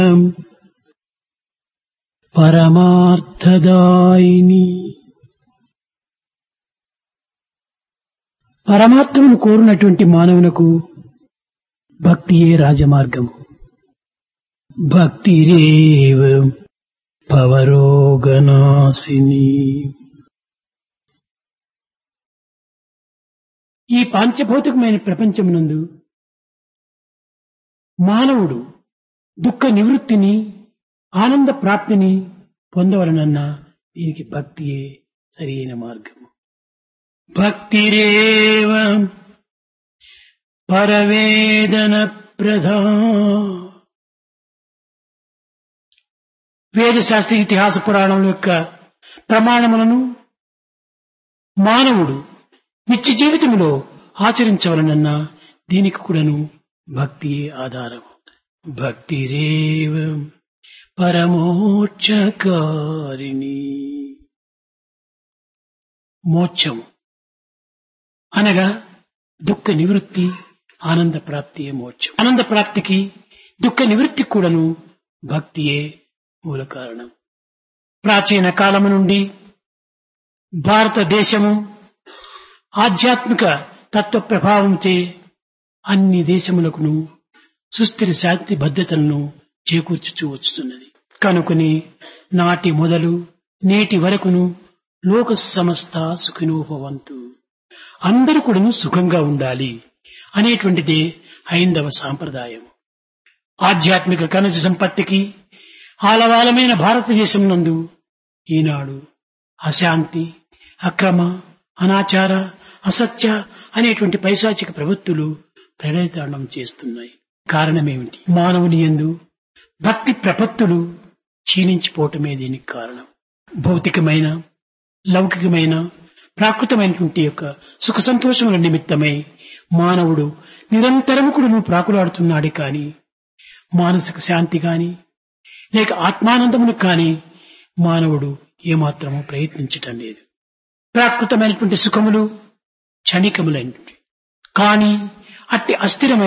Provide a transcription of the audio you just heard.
పరమార్థదాయిని పరమాత్మను కోరినటువంటి మానవునకు భక్తియే రాజమార్గము భక్తిరేవ పవరోగనాశిని ఈ పాంచభౌతికమైన ప్రపంచమునందు మానవుడు దుఃఖ నివృత్తిని ఆనంద ప్రాప్తిని పొందవలనన్న దీనికి భక్తియే సరియైన మార్గము భక్తిరేవ పరవేదన ప్రధా వేదశాస్త్ర ఇతిహాస పురాణం యొక్క ప్రమాణములను మానవుడు నిత్య జీవితంలో ఆచరించవలనన్న దీనికి కూడాను భక్తియే ఆధారం భక్తిరేవ పరమోక్షకారిణి మోక్షము అనగా దుఃఖ నివృత్తి ఆనంద ప్రాప్తియే మోక్షం ఆనంద ప్రాప్తికి దుఃఖ నివృత్తికి కూడాను భక్తియే మూల కారణం ప్రాచీన కాలము నుండి భారతదేశము ఆధ్యాత్మిక తత్వ ప్రభావంచే అన్ని దేశములకును సుస్థిర శాంతి భద్రతలను చేకూర్చుచూ వచ్చుతున్నది కనుకొని నాటి మొదలు నేటి వరకును లోక సమస్త సుఖినోభవంతు అందరూ కూడాను సుఖంగా ఉండాలి అనేటువంటిదే హైందవ సాంప్రదాయం ఆధ్యాత్మిక ఖనిజ సంపత్తికి ఆలవాలమైన భారతదేశం నందు ఈనాడు అశాంతి అక్రమ అనాచార అసత్య అనేటువంటి పైశాచిక ప్రవృత్తులు ప్రణయతాండం చేస్తున్నాయి కారణమేమిటి మానవుని ఎందు భక్తి ప్రపత్తులు క్షీణించిపోవటమే దీనికి కారణం భౌతికమైన లౌకికమైన ప్రాకృతమైనటువంటి యొక్క సుఖ సంతోషముల నిమిత్తమై మానవుడు నిరంతరము కూడా నువ్వు ప్రాకులాడుతున్నాడే కాని మానసిక శాంతి కాని లేక ఆత్మానందమును కాని మానవుడు ఏమాత్రము ప్రయత్నించటం లేదు ప్రాకృతమైనటువంటి సుఖములు క్షణికములైనటువంటి కానీ అట్టి అస్థిరమైన